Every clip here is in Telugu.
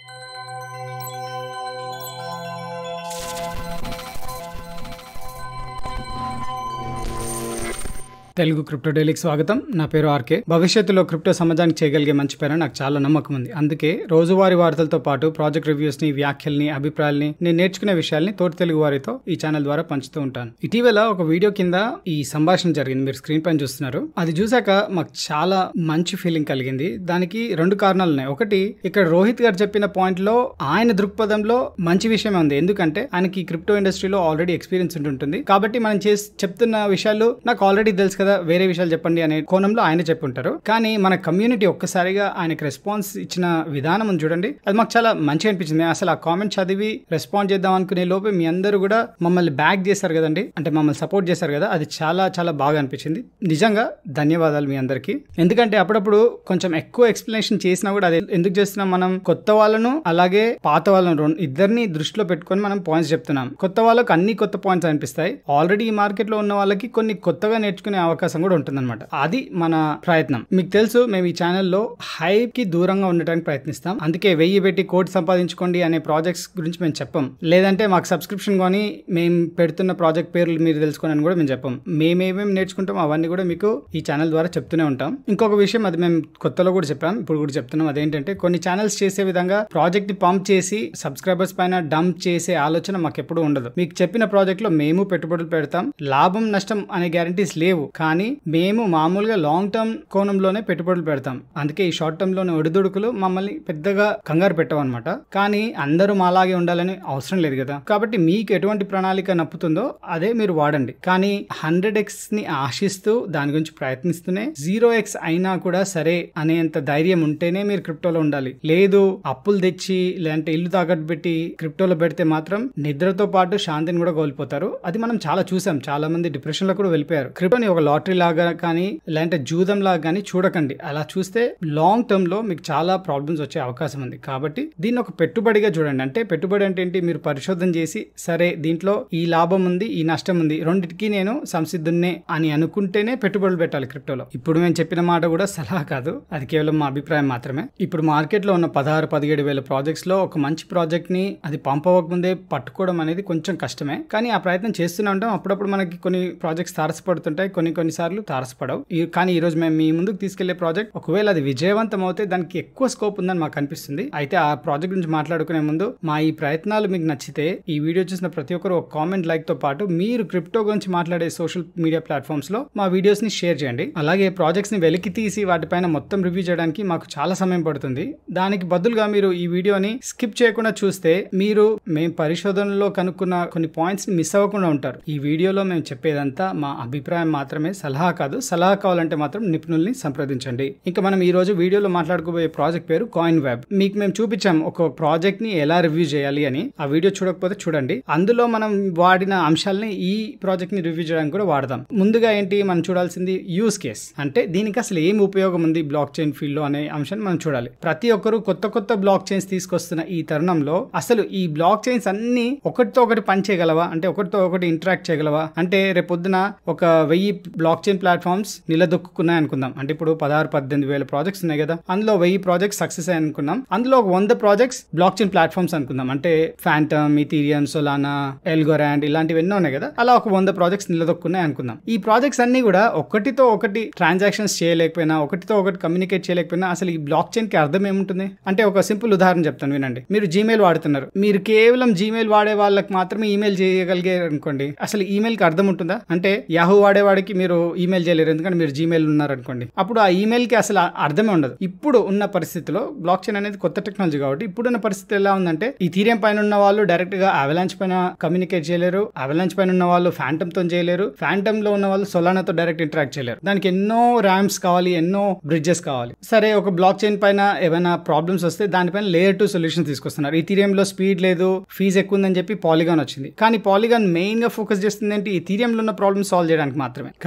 తెలుగు క్రిప్టో డైలీకి స్వాగతం నా పేరు ఆర్కే భవిష్యత్తులో క్రిప్టో సమాజానికి చేయగలిగే మంచి పేరు నాకు చాలా నమ్మకం ఉంది అందుకే రోజువారీ వార్తలతో పాటు ప్రాజెక్ట్ రివ్యూస్ ని వ్యాఖ్యల్ని అభిప్రాయాల్ని నేను నేర్చుకునే విషయాల్ని తోటి తెలుగు వారితో ఈ ఛానల్ ద్వారా పంచుతూ ఉంటాను ఇటీవల ఒక వీడియో కింద ఈ సంభాషణ జరిగింది మీరు స్క్రీన్ పైన చూస్తున్నారు అది చూసాక మాకు చాలా మంచి ఫీలింగ్ కలిగింది దానికి రెండు కారణాలు ఉన్నాయి ఒకటి ఇక్కడ రోహిత్ గారు చెప్పిన పాయింట్ లో ఆయన దృక్పథంలో మంచి విషయమే ఉంది ఎందుకంటే ఆయనకి క్రిప్టో ఇండస్ట్రీలో ఆల్రెడీ ఎక్స్పీరియన్స్ ఉంటుంటుంది కాబట్టి మనం చేసి చెప్తున్న విషయాలు నాకు ఆల్రెడీ తెలుసు కదా వేరే విషయాలు చెప్పండి అనే కోణంలో ఆయన చెప్పుంటారు కానీ మన కమ్యూనిటీ ఒక్కసారిగా ఆయనకి రెస్పాన్స్ ఇచ్చిన విధానం ఉంది చూడండి అది మాకు చాలా మంచిగా అనిపించింది అసలు ఆ కామెంట్ చదివి రెస్పాండ్ చేద్దాం అనుకునే లోపే మీ అందరూ కూడా మమ్మల్ని బ్యాక్ చేశారు కదండి అంటే మమ్మల్ని సపోర్ట్ చేశారు కదా అది చాలా చాలా బాగా అనిపించింది నిజంగా ధన్యవాదాలు మీ అందరికీ ఎందుకంటే అప్పుడప్పుడు కొంచెం ఎక్కువ ఎక్స్ప్లెనేషన్ చేసినా కూడా అది ఎందుకు చేస్తున్నాం మనం కొత్త వాళ్ళను అలాగే పాత వాళ్ళను రెండు ఇద్దరిని దృష్టిలో పెట్టుకొని మనం పాయింట్స్ చెప్తున్నాం కొత్త వాళ్ళకు అన్ని కొత్త పాయింట్స్ అనిపిస్తాయి ఆల్రెడీ ఈ మార్కెట్ లో ఉన్న వాళ్ళకి కొన్ని కొత్తగా నేర్చుకునే అవకాశం కూడా ఉంటుందన్నమాట అది మన ప్రయత్నం మీకు తెలుసు మేము ఈ ఛానల్లో హైప్ కి దూరంగా ఉండటానికి ప్రయత్నిస్తాం అందుకే వెయ్యి పెట్టి కోటి సంపాదించుకోండి అనే ప్రాజెక్ట్స్ గురించి మేము చెప్పం లేదంటే మాకు సబ్స్క్రిప్షన్ కొని మేము పెడుతున్న ప్రాజెక్ట్ పేర్లు మీరు తెలుసుకోండి అని కూడా మేము చెప్పం మేమేమేమి నేర్చుకుంటాం అవన్నీ కూడా మీకు ఈ ఛానల్ ద్వారా చెప్తూనే ఉంటాం ఇంకొక విషయం అది మేము కొత్తలో కూడా చెప్పాం ఇప్పుడు కూడా చెప్తున్నాం అదేంటంటే కొన్ని ఛానల్స్ చేసే విధంగా ప్రాజెక్ట్ ని పంప్ చేసి సబ్స్క్రైబర్స్ పైన డంప్ చేసే ఆలోచన మాకు ఎప్పుడు ఉండదు మీకు చెప్పిన ప్రాజెక్ట్ లో మేము పెట్టుబడులు పెడతాం లాభం నష్టం అనే గ్యారంటీస్ లేవు కానీ మేము మామూలుగా లాంగ్ టర్మ్ కోణంలోనే పెట్టుబడులు పెడతాం అందుకే ఈ షార్ట్ టర్మ్ లోని ఒడిదుడుకులు మమ్మల్ని పెద్దగా కంగారు పెట్టవన్నమాట కానీ అందరూ మాలాగే ఉండాలని అవసరం లేదు కదా కాబట్టి మీకు ఎటువంటి ప్రణాళిక నప్పుతుందో అదే మీరు వాడండి కానీ హండ్రెడ్ ఎక్స్ ని ఆశిస్తూ దాని గురించి ప్రయత్నిస్తూనే జీరో ఎక్స్ అయినా కూడా సరే అనేంత ధైర్యం ఉంటేనే మీరు క్రిప్టోలో ఉండాలి లేదు అప్పులు తెచ్చి లేదంటే ఇల్లు తాకట్టు పెట్టి క్రిప్టోలో పెడితే మాత్రం నిద్రతో పాటు శాంతిని కూడా కోల్పోతారు అది మనం చాలా చూసాం చాలా మంది డిప్రెషన్ లో కూడా వెళ్ళిపోయారు క్రిప్టోని ఒక లాటరీ లాగా కానీ లేదంటే జూదం లాగా కానీ చూడకండి అలా చూస్తే లాంగ్ టర్మ్ లో మీకు చాలా ప్రాబ్లమ్స్ వచ్చే అవకాశం ఉంది కాబట్టి దీన్ని ఒక పెట్టుబడిగా చూడండి అంటే పెట్టుబడి అంటే ఏంటి మీరు పరిశోధన చేసి సరే దీంట్లో ఈ లాభం ఉంది ఈ నష్టం ఉంది రెండింటికి నేను సంసిద్ధున్నే అని అనుకుంటేనే పెట్టుబడులు పెట్టాలి క్రిప్టోలో ఇప్పుడు మేము చెప్పిన మాట కూడా సలహా కాదు అది కేవలం మా అభిప్రాయం మాత్రమే ఇప్పుడు మార్కెట్ లో ఉన్న పదహారు పదిహేడు వేల ప్రాజెక్ట్స్ లో ఒక మంచి ప్రాజెక్ట్ ని అది పంప్ అవ్వకముందే పట్టుకోవడం అనేది కొంచెం కష్టమే కానీ ఆ ప్రయత్నం చేస్తూనే ఉంటాం అప్పుడప్పుడు మనకి కొన్ని ప్రాజెక్ట్స్ తారసపడుతుంటాయి కొన్ని కొన్నిసార్లు తారసపడవు ఈ- కానీ ఈ రోజు మేము మీ ముందుకు తీసుకెళ్లే ప్రాజెక్ట్ ఒకవేళ అది విజయవంతం అవుతే దానికి ఎక్కువ స్కోప్ ఉందని మాకు అనిపిస్తుంది అయితే ఆ ప్రాజెక్ట్ గురించి మాట్లాడుకునే ముందు మా ఈ ప్రయత్నాలు మీకు నచ్చితే ఈ వీడియో చూసిన ప్రతి ఒక్కరు ఒక కామెంట్ లైక్ తో పాటు మీరు క్రిప్టో గురించి మాట్లాడే సోషల్ మీడియా ప్లాట్ఫామ్స్ లో మా వీడియోస్ ని షేర్ చేయండి అలాగే ప్రాజెక్ట్స్ ని వెలికి తీసి వాటిపైన మొత్తం రివ్యూ చేయడానికి మాకు చాలా సమయం పడుతుంది దానికి బదులుగా మీరు ఈ వీడియోని స్కిప్ చేయకుండా చూస్తే మీరు మేము పరిశోధనలో కనుక్కున్న కొన్ని పాయింట్స్ ని మిస్ అవ్వకుండా ఉంటారు ఈ వీడియోలో మేము చెప్పేదంతా మా అభిప్రాయం మాత్రమే సలహా కాదు సలహా కావాలంటే మాత్రం నిపుణుల్ని సంప్రదించండి ఇంకా మనం ఈ రోజు వీడియోలో మాట్లాడుకోబోయే ప్రాజెక్ట్ పేరు కాయిన్ వెబ్ మీకు మేము చూపించాం ఒక ప్రాజెక్ట్ ని ఎలా రివ్యూ చేయాలి అని ఆ వీడియో చూడకపోతే చూడండి అందులో మనం వాడిన అంశాలని ఈ ప్రాజెక్ట్ ని రివ్యూ చేయడానికి కూడా వాడదాం ముందుగా ఏంటి మనం చూడాల్సింది యూస్ కేస్ అంటే దీనికి అసలు ఏం ఉపయోగం ఉంది బ్లాక్ చైన్ ఫీల్డ్ లో అనే అంశాన్ని మనం చూడాలి ప్రతి ఒక్కరు కొత్త కొత్త బ్లాక్ చైన్స్ తీసుకొస్తున్న ఈ తరుణంలో అసలు ఈ బ్లాక్ చైన్స్ అన్ని ఒకటితో ఒకటి పని చేయగలవా అంటే ఒకటితో ఒకటి ఇంటరాక్ట్ చేయగలవా అంటే రేపొద్దున ఒక వెయ్యి బ్లాక్ చైన్ ప్లాట్ఫామ్స్ నిలదొక్కున్నాయి అనుకుందాం అంటే ఇప్పుడు పదహారు పద్దెనిమిది వేల ప్రాజెక్ట్స్ ఉన్నాయి కదా అందులో వెయ్యి ప్రాజెక్ట్స్ సక్సెస్ అయ్యి అనుకున్నాం అందులో ఒక వంద ప్రాజెక్ట్స్ బ్లాక్ చైన్ ప్లాట్ఫామ్స్ అనుకుందాం అంటే ఫ్యాంటమ్ ఇథీరియం సోలానా ఎల్గోరాండ్ ఇలాంటివి ఎన్నో ఉన్నాయి కదా అలా ఒక వంద ప్రాజెక్ట్స్ నిలదొక్కున్నాయి అనుకుందాం ఈ ప్రాజెక్ట్స్ అన్ని కూడా ఒకటితో ఒకటి ట్రాన్సాక్షన్స్ చేయలేకపోయినా ఒకటితో ఒకటి కమ్యూనికేట్ చేయలేకపోయినా అసలు ఈ బ్లాక్ చైన్ కి అర్థం ఏముంటుంది అంటే ఒక సింపుల్ ఉదాహరణ చెప్తాను వినండి మీరు జీమెయిల్ వాడుతున్నారు మీరు కేవలం జీమెయిల్ వాడే వాళ్ళకి మాత్రమే ఈమెయిల్ చేయగలిగారు అనుకోండి అసలు ఈమెయిల్ కి అర్థం ఉంటుందా అంటే యాహూ వాడేవాడికి మీరు ఈమెయిల్ చేయలేరు ఎందుకంటే మీరు జీమెయిల్ ఉన్నారు అనుకోండి అప్పుడు ఆ ఈమెయిల్ కి అసలు అర్థమే ఉండదు ఇప్పుడు ఉన్న పరిస్థితిలో బ్లాక్ చైన్ అనేది కొత్త టెక్నాలజీ కాబట్టి ఇప్పుడున్న పరిస్థితి ఎలా ఉందంటే ఈ థీరియం పైన ఉన్న వాళ్ళు డైరెక్ట్ గా అవలాంచ్ పైన కమ్యూనికేట్ చేయలేరు అవలాంచ్ పైన ఉన్న వాళ్ళు ఫ్యాంటమ్ తో చేయలేరు ఫ్యాంటమ్ లో ఉన్న వాళ్ళు సొలానాతో డైరెక్ట్ ఇంటరాక్ట్ చేయలేరు దానికి ఎన్నో ర్యామ్స్ కావాలి ఎన్నో బ్రిడ్జెస్ కావాలి సరే ఒక బ్లాక్ చైన్ పైన ఏమైనా ప్రాబ్లమ్స్ వస్తే దానిపైన లేయర్ టూ సొల్యూషన్ తీసుకొస్తున్నారు ఈ లో స్పీడ్ లేదు ఫీజు ఎక్కువ ఉందని చెప్పి పాలిగాన్ వచ్చింది కానీ పాలిగాన్ మెయిన్ గా ఫోకస్ చేస్తుంది ఏంటి ఈ లో ఉన్న ప్రాబ్లమ్ సాల్వ్ చేయడానికి మాత్రమే కానీ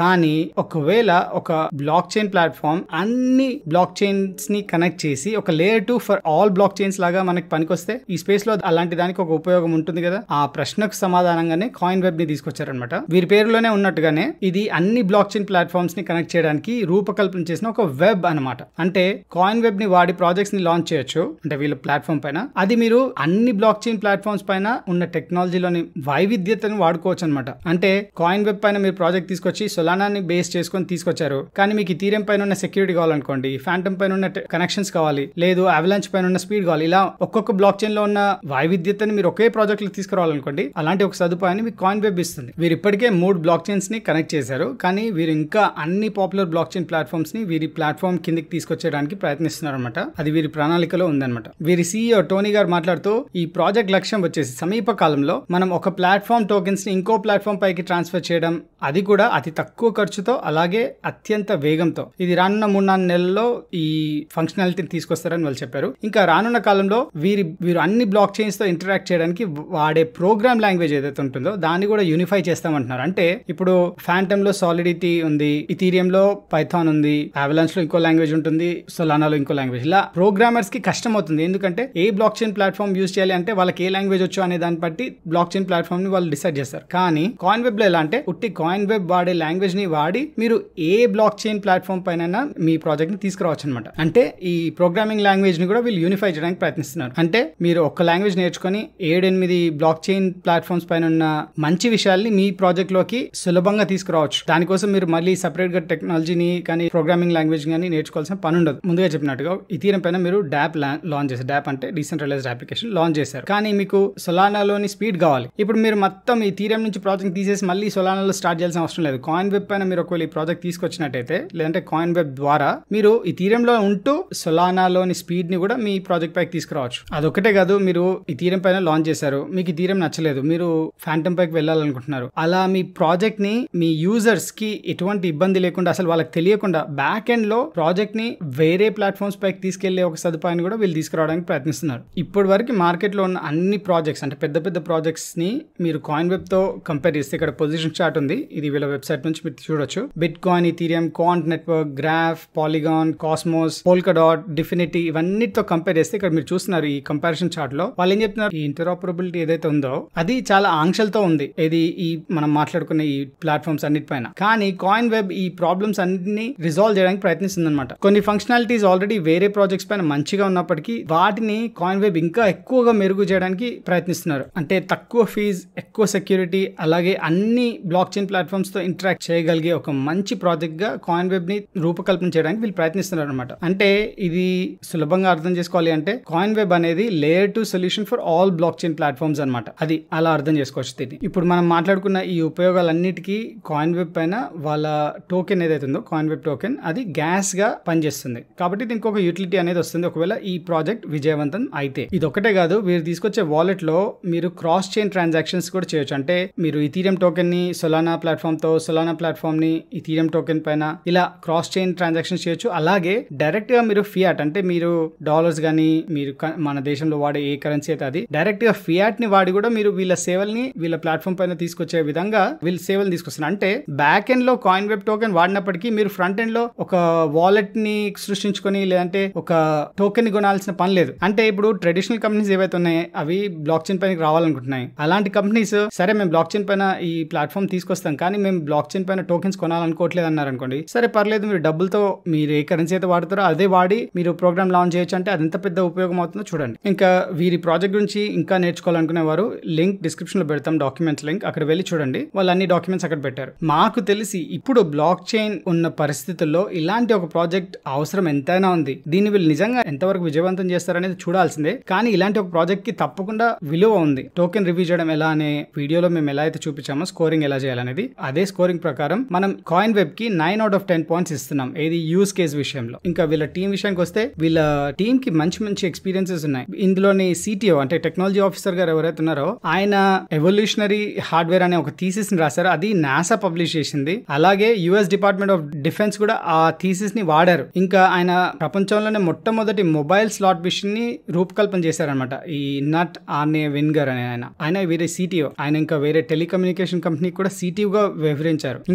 కానీ ఒకవేళ ఒక బ్లాక్ చైన్ ప్లాట్ఫామ్ అన్ని బ్లాక్ చైన్స్ ని కనెక్ట్ చేసి ఒక layer two for all blockchains లాగా మనకి పనికొస్తే ఈ స్పేస్ లో అలాంటి దానికి ఒక ఉపయోగం ఉంటుంది కదా ఆ ప్రశ్నకు సమాధానంగానే కాయిన్ వెబ్ ని తీసుకొచ్చారనమాట వీరి పేరులోనే ఉన్నట్టుగానే ఇది అన్ని బ్లాక్ చైన్ ప్లాట్ఫామ్స్ ని కనెక్ట్ చేయడానికి రూపకల్పన చేసిన ఒక వెబ్ అన్నమాట అంటే కాయిన్ వెబ్ ని వాడి ప్రాజెక్ట్స్ ని లాంచ్ చేయొచ్చు అంటే వీళ్ళ ప్లాట్ఫామ్ పైన అది మీరు అన్ని బ్లాక్ చైన్ ప్లాట్ఫామ్స్ పైన ఉన్న టెక్నాలజీలోని వైవిధ్యతను వాడుకోవచ్చు అనమాట అంటే కాయిన్ వెబ్ పైన మీరు ప్రాజెక్ట్ తీసుకొచ్చి సొలానాని బేస్ చేసుకొని తీసుకొచ్చారు కానీ మీకు ఇథీరియం పైన ఉన్న సెక్యూరిటీ కావాలనుకోండి ఫ్యాంటమ్ పైన ఉన్న కనెక్షన్స్ కావాలి లేదు అవలాంచ్ పైన ఉన్న స్పీడ్ కావాలి ఇలా ఒక్కొక్క బ్లాక్ చైన్ లో ఉన్న వైవిధ్యతని మీరు ఒకే ప్రాజెక్ట్ లో తీసుకురావాలనుకోండి అలాంటి ఒక సదుపాయాన్ని మీకు కాయిన్ వెబ్ ఇస్తుంది వీరు ఇప్పటికే మూడు బ్లాక్ చైన్స్ ని కనెక్ట్ చేశారు కానీ వీరు ఇంకా అన్ని పాపులర్ బ్లాక్ చైన్ ప్లాట్ఫామ్స్ ని వీరి ప్లాట్ఫామ్ కిందకి తీసుకొచ్చేయడానికి ప్రయత్నిస్తున్నారు అనమాట అది వీరి ప్రణాళికలో ఉందన్నమాట వీరి సీఈఓ టోనీ గారు మాట్లాడుతూ ఈ ప్రాజెక్ట్ లక్ష్యం వచ్చేసి సమీప కాలంలో మనం ఒక ప్లాట్ఫామ్ టోకెన్స్ ని ఇంకో ప్లాట్ఫామ్ పైకి ట్రాన్స్ఫర్ చేయడం అది కూడా అతి తక్కువ ఖర్చుతో అలాగే అత్యంత వేగంతో ఇది రానున్న మూడు నాలుగు నెలల్లో ఈ ఫంక్షనాలిటీని తీసుకొస్తారని వాళ్ళు చెప్పారు ఇంకా రానున్న కాలంలో వీరి వీరు అన్ని బ్లాక్ చైన్స్ తో ఇంటరాక్ట్ చేయడానికి వాడే ప్రోగ్రామ్ లాంగ్వేజ్ ఏదైతే ఉంటుందో దాన్ని కూడా యూనిఫై చేస్తామంటున్నారు అంటే ఇప్పుడు ఫ్యాంటమ్ లో సాలిడిటీ ఉంది ఇథీరియం లో పైథాన్ ఉంది అవలాన్స్ లో ఇంకో లాంగ్వేజ్ ఉంటుంది సొలానాలో ఇంకో లాంగ్వేజ్ ఇలా ప్రోగ్రామర్స్ కి కష్టం అవుతుంది ఎందుకంటే ఏ బ్లాక్ చైన్ ప్లాట్ఫామ్ యూజ్ చేయాలి అంటే వాళ్ళకి ఏ లాంగ్వేజ్ వచ్చు అనే దాన్ని బట్టి బ్లాక్ చైన్ ప్లాట్ఫామ్ ని వాళ్ళు డిసైడ్ చేస్తారు కానీ కాయిన్ వెబ్ లో ఎలా అంటే ఉట్టి కాయిన్ వెబ్ వాడే లాంగ్వేజ్ ని వాడి మీరు ఏ బ్లాక్ చైన్ ప్లాట్ఫామ్ పైన మీ ప్రాజెక్ట్ ని తీసుకురావచ్చు అనమాట అంటే ఈ ప్రోగ్రామింగ్ లాంగ్వేజ్ ని కూడా వీళ్ళు యూనిఫై చేయడానికి ప్రయత్నిస్తున్నారు అంటే మీరు ఒక లాంగ్వేజ్ నేర్చుకొని ఏడెనిమిది బ్లాక్ చైన్ ప్లాట్ఫామ్స్ పైన ఉన్న మంచి విషయాల్ని మీ ప్రాజెక్ట్ లోకి సులభంగా తీసుకురావచ్చు దానికోసం మీరు మళ్ళీ సపరేట్ గా టెక్నాలజీని కానీ ప్రోగ్రామింగ్ లాంగ్వేజ్ కానీ నేర్చుకోవాల్సిన పని ఉండదు ముందుగా చెప్పినట్టుగా ఇథీరం పైన మీరు డాప్ లాంచ్ చేశారు డాప్ అంటే డీసెంట్రలైజ్డ్ అప్లికేషన్ లాంచ్ చేశారు కానీ మీకు సొలానాలోని స్పీడ్ కావాలి ఇప్పుడు మీరు మొత్తం ఈ థీరం నుంచి ప్రాజెక్ట్ తీసేసి మళ్ళీ సొలానాలో స్టార్ట్ చేయాల్సిన అవసరం లేదు కాయిన్ వెబ్ పైన మీరు ఒకవేళ ఈ ప్రాజెక్ట్ తీసుకొచ్చినట్టయితే లేదంటే కాయిన్ వెబ్ ద్వారా మీరు ఈ థీరంలో ఉంటూ సొలానాలోని స్పీడ్ ని కూడా మీ ప్రాజెక్ట్ పైకి తీసుకురావచ్చు అదొకటే కాదు మీరు ఈ థీరం పైన లాంచ్ చేశారు మీకు ఈ థీరం నచ్చలేదు మీరు ఫ్యాంటమ్ పైకి వెళ్ళాలనుకుంటున్నారు అలా మీ ప్రాజెక్ట్ ని మీ యూజర్స్ కి ఎటువంటి ఇబ్బంది లేకుండా అసలు వాళ్ళకి తెలియకుండా బ్యాక్ ఎండ్ లో ప్రాజెక్ట్ ని వేరే ప్లాట్ఫామ్స్ పైకి తీసుకెళ్లే ఒక సదుపాయాన్ని కూడా వీళ్ళు తీసుకురావడానికి ప్రయత్నిస్తున్నారు ఇప్పటి వరకు మార్కెట్ లో ఉన్న అన్ని ప్రాజెక్ట్స్ అంటే పెద్ద పెద్ద ప్రాజెక్ట్స్ ని మీరు కాయిన్ వెబ్ తో కంపేర్ చేస్తే ఇక్కడ పొజిషన్ చార్ట్ ఉంది ఇది వీళ్ళ వెబ్సైట్ నుంచి మీరు చూడొచ్చు bitcoin Ethereum Quant network Graph Polygon Cosmos Polkadot Dfinity ఇవన్నిటితో కంపేర్ చేస్తే ఇక్కడ మీరు చూస్తున్నారు ఈ కంపారిజన్ చార్ట్ లో వాళ్ళు ఏం చెప్తున్నారు ఈ ఇంటరాపరబిలిటీ ఏదైతే ఉందో అది చాలా ఆంక్షలతో ఉంది ఇది ఈ మనం మాట్లాడుకున్న ఈ ప్లాట్ఫామ్స్ అన్నిటిపైన కానీ కాయిన్ వెబ్ ఈ ప్రాబ్లమ్స్ అన్నిటిని రిజాల్వ్ చేయడానికి ప్రయత్నిస్తుంది అనమాట కొన్ని ఫంక్షనాలిటీస్ ఆల్రెడీ వేరే ప్రాజెక్ట్స్ పైన మంచిగా ఉన్నప్పటికీ వాటిని కాయిన్ వెబ్ ఇంకా ఎక్కువగా మెరుగు చేయడానికి ప్రయత్నిస్తున్నారు అంటే తక్కువ ఫీజ్ ఎక్కువ సెక్యూరిటీ అలాగే అన్ని బ్లాక్ చైన్ ప్లాట్ఫామ్స్ తో ఇంటరాక్ట్ చేయగలిగే ఒక మంచి ప్రాజెక్ట్ గా కాయిన్ వెబ్ ని రూపకల్పన చేయడానికి వీళ్ళు ప్రయత్నిస్తున్నారు అనమాట అంటే ఇది సులభంగా అర్థం చేసుకోవాలి అంటే కాయిన్ వెబ్ అనేది layer two solution for all blockchain platforms అనమాట అది అలా అర్థం చేసుకోవచ్చు దీన్ని ఇప్పుడు మనం మాట్లాడుకున్న ఈ ఉపయోగాలన్నిటికీ కాయిన్ వెబ్ పైన వాళ్ళ టోకెన్ ఏదైతే ఉందో కాయిన్ వెబ్ టోకెన్ అది గ్యాస్ గా పనిచేస్తుంది కాబట్టి దీనికి ఒక యూటిలిటీ అనేది వస్తుంది ఒకవేళ ఈ ప్రాజెక్ట్ విజయవంతం అయితే ఇది ఒకటే కాదు వీరు తీసుకొచ్చే వాలెట్ లో మీరు క్రాస్ చైన్ ట్రాన్సాక్షన్స్ కూడా చేయొచ్చు అంటే మీరు ఇథీరియం టోకెన్ ని సొలానా ప్లాట్ఫామ్ తో సొలానా ప్లాట్ఫామ్ ని ఇథీరియం టోకెన్ పైన ఇలా క్రాస్ చైన్ ట్రాన్సాక్షన్స్ చేయొచ్చు అలాగే డైరెక్ట్ గా మీరు ఫియాట్ అంటే మీరు డాలర్స్ కానీ మీరు క- మన దేశంలో వాడే ఏ కరెన్సీ అయితే అది డైరెక్ట్ గా ఫియాట్ ని వాడి కూడా మీరు వీళ్ళ సేవల్ని వీళ్ళ ప్లాట్ఫామ్ పైన తీసుకొచ్చే విధంగా వీళ్ళ సేవలు తీసుకొస్తున్నారు అంటే బ్యాక్ ఎండ్ లో కాయిన్ వెబ్ టోకెన్ వాడినప్పటికీ మీరు ఫ్రంట్ ఎండ్ లో ఒక వాలెట్ ని సృష్టించుకొని లేదంటే ఒక టోకెన్ ని కొనాల్సిన పని లేదు అంటే ఇప్పుడు ట్రెడిషనల్ కంపెనీస్ ఏవైతే ఉన్నాయో అవి బ్లాక్ చైన్ పైన రావాలనుకుంటున్నాయి అలాంటి కంపెనీస్ సరే మేము బ్లాక్ చైన్ పైన ఈ ప్లాట్ఫామ్ తీసుకొస్తాం కానీ మేము బ్లాక్ చైన్ పైన టోకెన్స్ కొనాలనుకోవట్లేదు అన్నారు అనుకోండి సరే పర్లేదు మీరు డబ్బులతో మీరు ఏ కరెన్సీ అయితే వాడతారో అదే వాడి మీరు ప్రోగ్రామ్ లాంచ్ చేయొచ్చు అంటే అది ఎంత పెద్ద ఉపయోగం అవుతుందో చూడండి ఇంకా వీరి ప్రాజెక్ట్ గురించి ఇంకా నేర్చుకోవాలనుకునే వారు లింక్ డిస్క్రిప్షన్ లో పెడతాం డాక్యుమెంట్స్ లింక్ అక్కడ వెళ్ళి చూడండి వాళ్ళు అన్ని డాక్యుమెంట్స్ అక్కడ పెట్టారు మాకు తెలిసి ఇప్పుడు బ్లాక్ చైన్ ఉన్న పరిస్థితుల్లో ఇలాంటి ఒక ప్రాజెక్ట్ అవసరం ఎంతైనా ఉంది దీన్ని వీళ్ళు నిజంగా ఎంతవరకు విజయవంతం చేస్తారనేది చూడాల్సిందే కానీ ఇలాంటి ఒక ప్రాజెక్ట్ కి తప్పకుండా విలువ ఉంది టోకెన్ రివ్యూ చేయడం ఎలా అనే వీడియోలో మేము ఎలా అయితే చూపించామో స్కోరింగ్ ఎలా చేయాలనేది అదే స్కోరింగ్ ప్రకారం మనం కాయిన్ వెబ్ కి nine out of ten points ఇస్తున్నాం ఏది యూస్ కేస్ విషయంలో ఇంకా వీళ్ళ టీం విషయానికి వస్తే వీళ్ళ టీం కి మంచి మంచి ఎక్స్పీరియన్సెస్ ఉన్నాయి ఇందులోని సిటిఓ అంటే టెక్నాలజీ ఆఫీసర్ గారు ఎవరైతే ఉన్నారో ఆయన ఎవల్యూషనరీ హార్డ్వేర్ అనే ఒక థీసిస్ ని రాశారు అది నాసా పబ్లిష్ చేసింది అలాగే యుఎస్ డిపార్ట్మెంట్ ఆఫ్ డిఫెన్స్ కూడా ఆ థీసిస్ ని వాడారు ఇంకా ఆయన ప్రపంచంలోనే మొట్టమొదటి మొబైల్ స్లాట్ మిషన్ ని రూపకల్పన చేశారనమాట ఈ నట్ ఆర్నే విన్గర్ అనే ఆయన ఆయన వేరే సిటిఓ ఆయన ఇంకా వేరే టెలికమ్యూనికేషన్ కంపెనీ కూడా సిటిఓ గా వివరించారు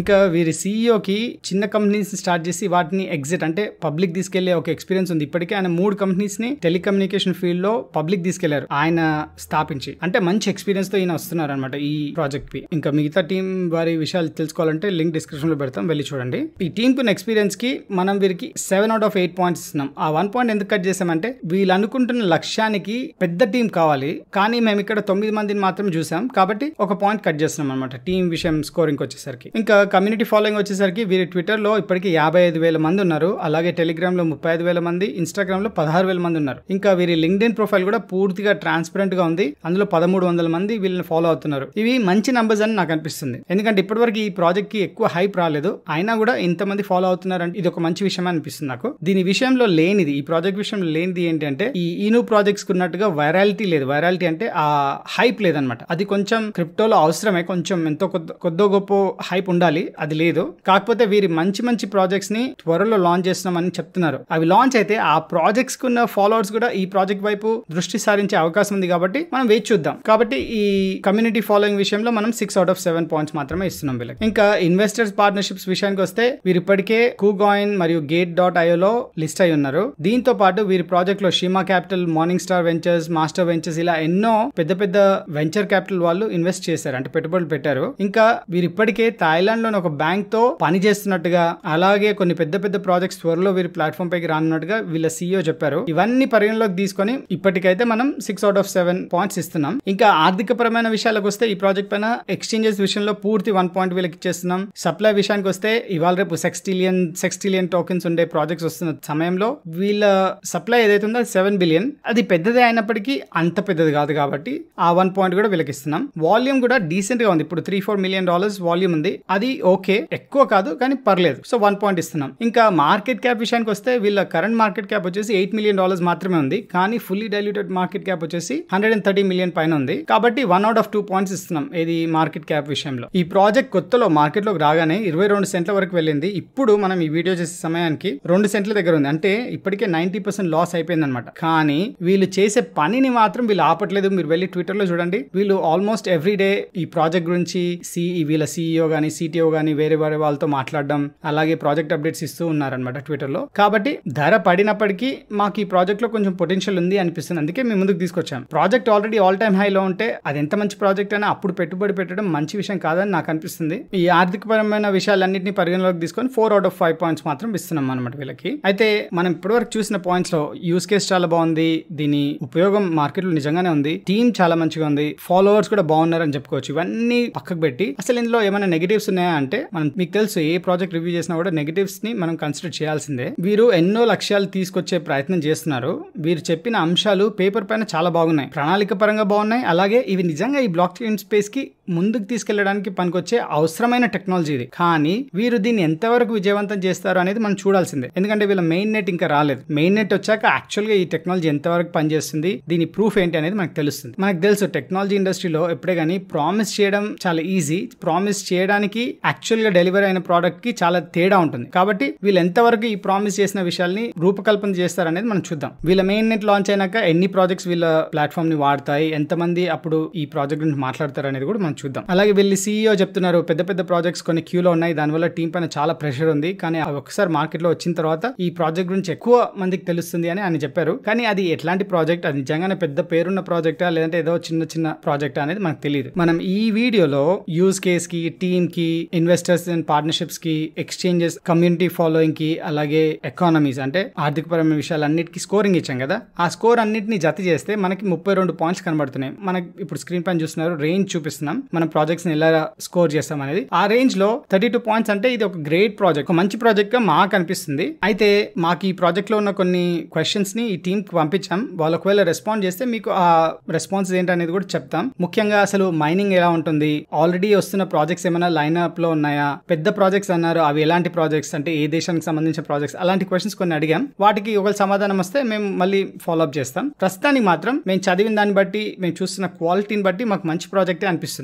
ఇంకా వీరి సీఈఓకి చిన్న కంపెనీస్ స్టార్ట్ చేసి వాటిని ఎగ్జిట్ అంటే పబ్లిక్ తీసుకెళ్లే ఒక ఎక్స్పీరియన్స్ ఉంది ఇప్పటికే ఆయన మూడు కంపెనీస్ ని టెలికమ్యూనికేషన్ ఫీల్డ్ లో పబ్లిక్ తీసుకెళ్లారు ఆయన స్థాపించి అంటే మంచి ఎక్స్పీరియన్స్ తో ఈయన వస్తున్నారు అనమాట ఈ ప్రాజెక్ట్ కి ఇంకా మిగతా టీం వారి విషయాలు తెలుసుకోవాలంటే లింక్ డిస్క్రిప్షన్ లో పెడతాం వెళ్ళి చూడండి ఈ టీమ్ కు ఎక్స్పీరియన్స్ కి మనం వీరికి seven out of eight points ఇస్తున్నాం ఆ వన్ పాయింట్ ఎందుకు కట్ చేసామంటే వీళ్ళు అనుకుంటున్న లక్ష్యానికి పెద్ద టీం కావాలి కానీ మేము ఇక్కడ తొమ్మిది మందిని మాత్రం చూసాం కాబట్టి ఒక పాయింట్ కట్ చేస్తున్నాం అనమాట టీం విషయం స్కోరింగ్ వచ్చేసరికి ఇంకా కమ్యూనిటీ ఫాలోయింగ్ వచ్చేసరికి వీరి ట్విట్టర్ లో ఇప్పటికి యాభై ఐదు వేల మంది ఉన్నారు అలాగే టెలిగ్రామ్ లో ముప్పై ఐదు వేల మంది ఇన్స్టాగ్రామ్ లో పదహారు వేల మంది ఉన్నారు ఇంకా వీరి లింక్డ్ఇన్ ప్రొఫైల్ కూడా పూర్తిగా ట్రాన్స్పరెంట్ గా ఉంది అందులో పదమూడు వందల మంది వీళ్ళని ఫాలో అవుతున్నారు ఇవి మంచి నంబర్స్ అని నాకు అనిపిస్తుంది ఎందుకంటే ఇప్పటివరకు ఈ ప్రాజెక్ట్ కి ఎక్కువ హైప్ రాలేదు అయినా కూడా ఇంతమంది ఫాలో అవుతున్నారంటే ఇది ఒక మంచి విషయం అనిపిస్తుంది నాకు దీని విషయంలో లేనిది ఈ ప్రాజెక్ట్ విషయంలో లేనిది ఏంటంటే ఈ ఈను ప్రాజెక్ట్స్ ఉన్నట్టుగా వైరాలిటీ లేదు వైరాలిటీ అంటే ఆ హైప్ లేదనమాట అది కొంచెం క్రిప్టోలో అవసరమే కొంచెం ఎంతో కొద్ద కొద్దో గొప్ప హైప్ ఉండాలి అది లేదు కాకపోతే వీరి మంచి మంచి ప్రాజెక్ట్స్ ని త్వరలో లాంచ్ చేస్తున్నామని చెప్తున్నారు అవి లాంచ్ అయితే ఆ ప్రాజెక్ట్స్ కున్న ఫాలోవర్స్ కూడా ఈ ప్రాజెక్ట్ వైపు దృష్టి సారించే అవకాశం ఉంది కాబట్టి మనం వేచి చూద్దాం కాబట్టి ఈ కమ్యూనిటీ ఫాలోయింగ్ విషయంలో మనం six out of seven points మాత్రమే ఇస్తున్నాం వీళ్ళకి ఇంకా ఇన్వెస్టర్స్ పార్ట్నర్షిప్స్ విషయానికి వస్తే వీరు ఇప్పటికే కూగాయిన్ మరియు గేట్ డాట్ ఐఓలో లిస్ట్ అయి ఉన్నారు దీంతో పాటు వీరి ప్రాజెక్ట్ లో Shima Capital Morningstar Ventures Master Ventures ఇలా ఎన్నో పెద్ద పెద్ద వెంచర్ క్యాపిటల్ వాళ్ళు ఇన్వెస్ట్ చేశారు అంటే పెట్టుబడులు పెట్టారు ఇంకా వీరు ఇప్పటికే థాయిలాండ్ లోని ఒక బ్యాంక్ తో పని చేస్తున్నట్టుగా అలాగే కొన్ని పెద్ద పెద్ద ప్రాజెక్ట్స్ త్వరలో వీరి ప్లాట్ఫామ్ పైకి రానున్నట్టుగా వీళ్ళ సీఈఓ చెప్పారు ఇవన్నీ పరిగణలోకి తీసుకొని ఇప్పటికైతే మనం six out of seven points ఇస్తున్నాం ఇంకా ఆర్థిక పరమైన విషయాలకు వస్తే ఈ ప్రాజెక్ట్ పైన ఎక్స్చేంజెస్ విషయంలో పూర్తి వన్ పాయింట్ వీళ్ళకి ఇచ్చేస్తున్నాం సప్లై విషయానికి వస్తే ఇవాళ రేపు సెక్స్టిలియన్ సెక్స్టిలియన్ టోకెన్స్ ఉండే ప్రాజెక్ట్స్ వస్తున్న సమయంలో వీళ్ళ సప్లై ఏదైతే ఉందో సెవెన్ బిలియన్ అది పెద్దదే అయినప్పటికీ అంత పెద్దది కాదు కాబట్టి ఆ వన్ పాయింట్ కూడా వీళ్ళకి ఇస్తున్నాం వాల్యూమ్ కూడా డీసెంట్ గా ఉంది ఇప్పుడు three four million dollars volume ఉంది అది ఓకే ఎక్కువ కాదు కానీ పర్లేదు సో వన్ పాయింట్ ఇస్తున్నాం ఇంకా మార్కెట్ క్యాప్ విషయానికి వస్తే వీళ్ళ కరెంట్ మార్కెట్ క్యాప్ వచ్చేసి ఎయిట్ మిలియన్ డాలర్స్ మాత్రమే ఉంది కానీ ఫుల్లీ డైల్యూటెడ్ మార్కెట్ క్యాప్ వచ్చేసి హండ్రెడ్ అండ్ థర్టీ మిలియన్ పైన ఉంది కాబట్టి one out of two points ఇస్తున్నాం ఇది మార్కెట్ క్యాప్ విషయంలో ఈ ప్రాజెక్ట్ కొత్తలో మార్కెట్ లోకి రాగానే ఇరవై రెండు సెంట్ల వరకు వెళ్ళింది ఇప్పుడు మనం ఈ వీడియో చేసే సమయానికి రెండు సెంట్ల దగ్గర ఉంది అంటే ఇప్పటికే నైన్టీ పర్సెంట్ లాస్ అయిపోయింది అనమాట కానీ వీళ్ళు చేసే పనిని మాత్రం వీళ్ళు ఆపట్లేదు మీరు వెళ్ళి ట్విట్టర్ లో చూడండి వీళ్ళు ఆల్మోస్ట్ ఎవ్రీ డే ఈ ప్రాజెక్ట్ గురించి సి వీళ్ళ సీఈఓ గానీ సిటిఓ గానీ వేరే వేరే వాళ్ళతో మాట్లాడడం అలాగే ప్రాజెక్ట్ అప్డేట్స్ ఇస్తూ ఉన్నారనమాట ట్విట్టర్ లో కాబట్టి ధర పడినప్పటికీ మాకు ఈ ప్రాజెక్ట్ లో కొంచెం పొటెన్షియల్ ఉంది అనిపిస్తుంది అందుకే మేము ముందుకు తీసుకొచ్చాం project already all time high లో ఉంటే అది ఎంత మంచి ప్రాజెక్ట్ అయినా అప్పుడు పెట్టుబడి పెట్టడం మంచి విషయం కాదని నాకు అనిపిస్తుంది ఈ ఆర్థికపరమైన విషయాలన్నింటినీ పరిగణలోకి తీసుకొని four out of five points మాత్రం ఇస్తున్నాం అనమాట వీళ్ళకి అయితే మనం ఇప్పటివరకు చూసిన పాయింట్స్ లో యూస్ కేస్ చాలా బాగుంది దీని ఉపయోగం మార్కెట్ లో నిజంగానే ఉంది టీమ్ చాలా మంచిగా ఉంది ఫాలోవర్స్ కూడా బాగున్నారని చెప్పుకోవచ్చు ఇవన్నీ పక్కకు పెట్టి అసలు ఇందులో ఏమైనా నెగటివ్స్ ఉన్నాయా అంటే మనం మీకు తెలుసు ఏ ప్రాజెక్ట్ రివ్యూ చేసినా కూడా నెగటివ్స్ ని మనం కన్సిడర్ చేయాల్సిందే వీరు ఎన్నో లక్ష్యాలు తీసుకొచ్చే ప్రయత్నం చేస్తున్నారు వీరు చెప్పిన అంశాలు పేపర్ పైన చాలా బాగున్నాయి ప్రణాళిక పరంగా బాగున్నాయి అలాగే ఇవి నిజంగా ఈ బ్లాక్ చైన్ స్పేస్ కి ముందుకు తీసుకెళ్లడానికి పనికొచ్చే అవసరమైన టెక్నాలజీ ఇది కానీ వీరు దీన్ని ఎంతవరకు విజయవంతం చేస్తారు అనేది మనం చూడాల్సిందే ఎందుకంటే వీళ్ళ మెయిన్ నెట్ ఇంకా రాలేదు మెయిన్ నెట్ వచ్చాక యాక్చువల్ గా ఈ టెక్నాలజీ ఎంతవరకు పనిచేస్తుంది దీని ప్రూఫ్ ఏంటి అనేది మనకు తెలుస్తుంది మనకు తెలుసు టెక్నాలజీ ఇండస్ట్రీలో ఎప్పుడే కానీ ప్రామిస్ చేయడం చాలా ఈజీ ప్రామిస్ చేయడానికి యాక్చువల్ గా డెలివరీ అయిన ప్రోడక్ట్ కి చాలా తేడా ఉంటుంది కాబట్టి వీళ్ళు ఎంతవరకు ఈ ప్రామిస్ చేసిన విషయాల్ని రూపకల్పన చేస్తారనేది మనం చూద్దాం వీళ్ళ మెయిన్ నెట్ లాంచ్ అయినాక ఎన్ని ప్రాజెక్ట్స్ వీళ్ళ ప్లాట్ఫామ్ ని వాడతాయి ఎంతమంది అప్పుడు ఈ ప్రాజెక్ట్ గురించి మాట్లాడతారు అనేది కూడా మనం చూద్దాం అలాగే వీళ్ళు సీఈఓ చెప్తున్నారు పెద్ద పెద్ద ప్రాజెక్ట్స్ కొన్ని క్యూలో ఉన్నాయి దానివల్ల టీం పైన చాలా ప్రెషర్ ఉంది కానీ అవి ఒకసారి మార్కెట్ లో వచ్చిన తర్వాత ఈ ప్రాజెక్ట్ గురించి ఎక్కువ మందికి తెలుస్తుంది అని ఆయన చెప్పారు కానీ అది ఎట్లాంటి ప్రాజెక్ట్ అది నిజంగానే పెద్ద పేరున్న ప్రాజెక్టా లేదంటే ఏదో చిన్న చిన్న ప్రాజెక్ట్ అనేది మనకు తెలియదు మనం ఈ వీడియోలో యూజ్ కేస్ కి టీమ్ కి ఇన్వెస్టర్స్ అండ్ పార్ట్నర్షిప్స్ కి ఎక్స్చేంజెస్ కమ్యూనిటీ ఫాలోయింగ్ కి అలాగే ఎకానమీస్ అంటే ఆర్థికపరమైన విషయాలన్నిటికీ స్కోరింగ్ ఇచ్చాం కదా ఆ స్కోర్ అన్నిటిని జత చేస్తే మనకి ముప్పై రెండు పాయింట్స్ కనబడుతున్నాయి మనకి ఇప్పుడు స్క్రీన్ పైన చూస్తున్నారు రేంజ్ చూపిస్తున్నాం మనం ప్రాజెక్ట్స్ ని ఎలా స్కోర్ చేస్తాం అనేది ఆ రేంజ్ లో థర్టీ టూ పాయింట్స్ అంటే ఇది ఒక గ్రేట్ ప్రాజెక్ట్ ఒక మంచి ప్రాజెక్ట్ గా మాకు అనిపిస్తుంది అయితే మాకు ఈ ప్రాజెక్ట్ లో ఉన్న కొన్ని క్వశ్చన్స్ ని ఈ టీమ్ కి పంపించాం వాళ్ళు ఒకవేళ రెస్పాండ్ చేస్తే మీకు ఆ రెస్పాన్స్ ఏంటనేది కూడా చెప్తాం ముఖ్యంగా అసలు మైనింగ్ ఎలా ఉంటుంది ఆల్రెడీ వస్తున్న ప్రాజెక్ట్స్ ఏమైనా లైన్ అప్ లో ఉన్నాయా పెద్ద ప్రాజెక్ట్స్ అన్నారు అవి ఎలాంటి ప్రాజెక్ట్స్ అంటే ఏ దేశానికి సంబంధించిన ప్రాజెక్ట్స్ అలాంటి క్వశ్చన్స్ కొన్ని అడిగాం వాటికి ఒకవేళ సమాధానం వస్తే మేము మళ్ళీ ఫాలో అప్ చేస్తాం ప్రస్తుతానికి మాత్రం మేము చదివిన దాన్ని బట్టి మేము చూస్తున్న క్వాలిటీని బట్టి మాకు మంచి ప్రాజెక్టే అనిపిస్తుంది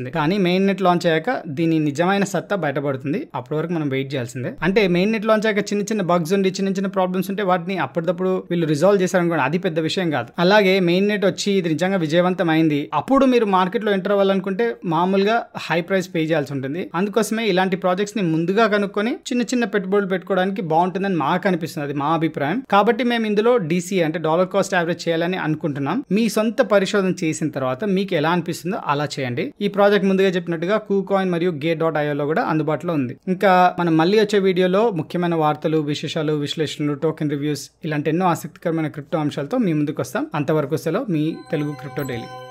కనిపిస్తుంది కానీ మెయిన్ నెట్ లాంచ్ అయ్యాక దీని నిజమైన సత్తా బయటపడుతుంది అప్పటి వరకు మనం వెయిట్ చేయాల్సిందే అంటే మెయిన్ నెట్ లాంచ్ అయ్యాక చిన్న చిన్న బగ్స్ ఉండి చిన్న చిన్న ప్రాబ్లమ్స్ ఉంటే వాటిని అప్పటిదప్పుడు వీళ్ళు రిజాల్వ్ చేశారనుకోండి అది పెద్ద విషయం కాదు అలాగే మెయిన్ నెట్ వచ్చి ఇది నిజంగా విజయవంతం అయింది అప్పుడు మీరు మార్కెట్ లో ఎంటర్ అవ్వాలనుకుంటే మామూలుగా హై ప్రైస్ పే చేయాల్సి ఉంటుంది అందుకోసమే ఇలాంటి ప్రాజెక్ట్స్ ని ముందుగా కనుక్కొని చిన్న చిన్న పెట్టుబడులు పెట్టుకోవడానికి బాగుంటుందని మాకు అనిపిస్తుంది అది మా అభిప్రాయం కాబట్టి మేము ఇందులో డీసీ అంటే డాలర్ కాస్ట్ యావరేజ్ చేయాలని అనుకుంటున్నాం మీ సొంత పరిశోధన చేసిన తర్వాత మీకు ఎలా అనిపిస్తుందో అలా చేయండి ఈ ప్రాజెక్ట్ ముందుగా చెప్పినట్టుగా కూ కాయిన్ మరియు గే డాట్ ఐఓలో కూడా అందుబాటులో ఉంది ఇంకా మనం మళ్ళీ వచ్చే వీడియోలో ముఖ్యమైన వార్తలు విశేషాలు విశ్లేషణలు టోకెన్ రివ్యూస్ ఇలాంటి ఎన్నో ఆసక్తికరమైన క్రిప్టో అంశాలతో మీ ముందుకు వస్తాం అంతవరకు సెలవు మీ తెలుగు క్రిప్టో డైలీ